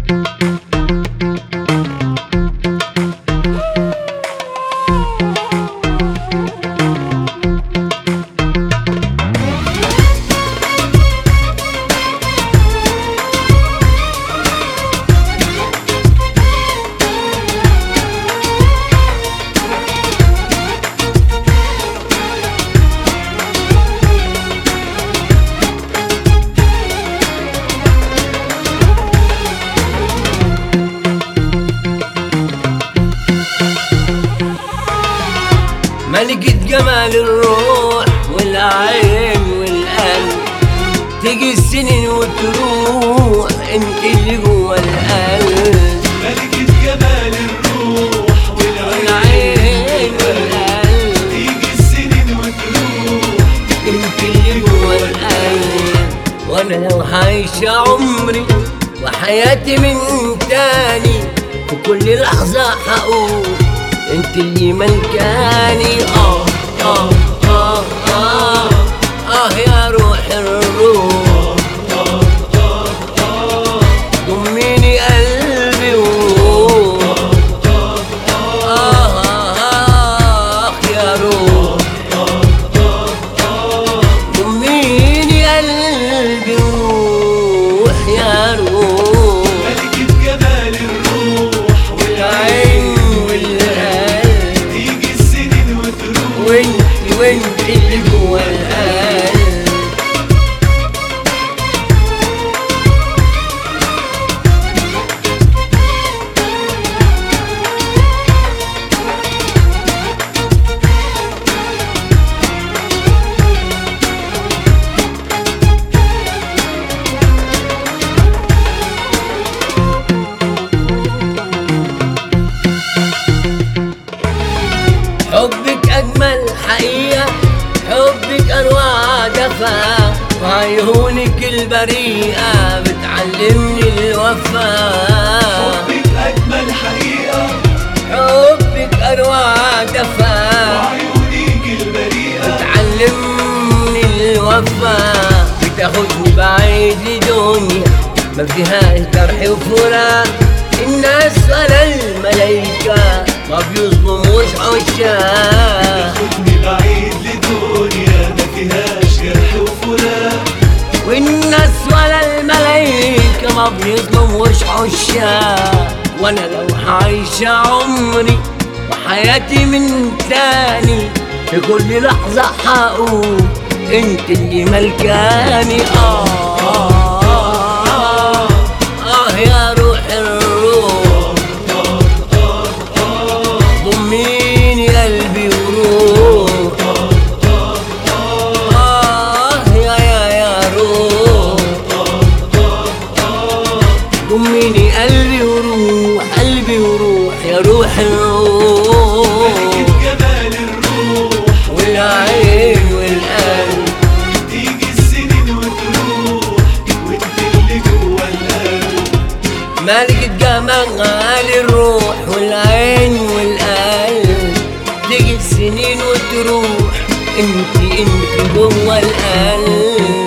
ملكة جمال الروح والعين والقلب تيجي السنين وتروح انت اللي جوا القلب ملكة جمال الروح والعين والعين والقلب تيجي السنين وتروح انت اللي جوا القلب وانا لو عايشة عمري وحياتي من تاني في كل لحظة هقول انت اللي ملكاني اه اه اه اه اه يا روح الروح ضميني قلبي وروح آه آه آه يا روح ضميني قلبي وروح يا روح ملكة جمال الروح العين والعين والقلب تيجي السنين وتروح وانت وانت اللي جوا القلب حبك أجمل حقيقة حبك أروع دفا وعيونك البريئة بتعلمني الوفاء حبك أجمل حقيقة حبك أروع دفا وعيونيك البريئة بتعلمني الوفاء بتاخدني بعيد لدنيا ما فيهاش جرح وفراق الناس ولا الملايكة ما بيظلموش عشاق خدني بعيد لدنيا ما فيهاش جرح وفراق والناس ولا الملايكة ما بيظلموش عشاق وانا لو عايشة عمري وحياتي من تاني في كل لحظة هقول انت اللي ملكاني آه آه, آه, آه يا روح الروح ضميني قلبي وروح آه يا يا يا روح ضميني قلبي وروح قلبي وروح يا روح الروح ملكة جمال الروح والعين والقلب تيجي السنين وتروح وانت اللي جوا القلب ملكة جمال الروح والعين والقلب تيجي السنين وتروح انت انت جوه القلب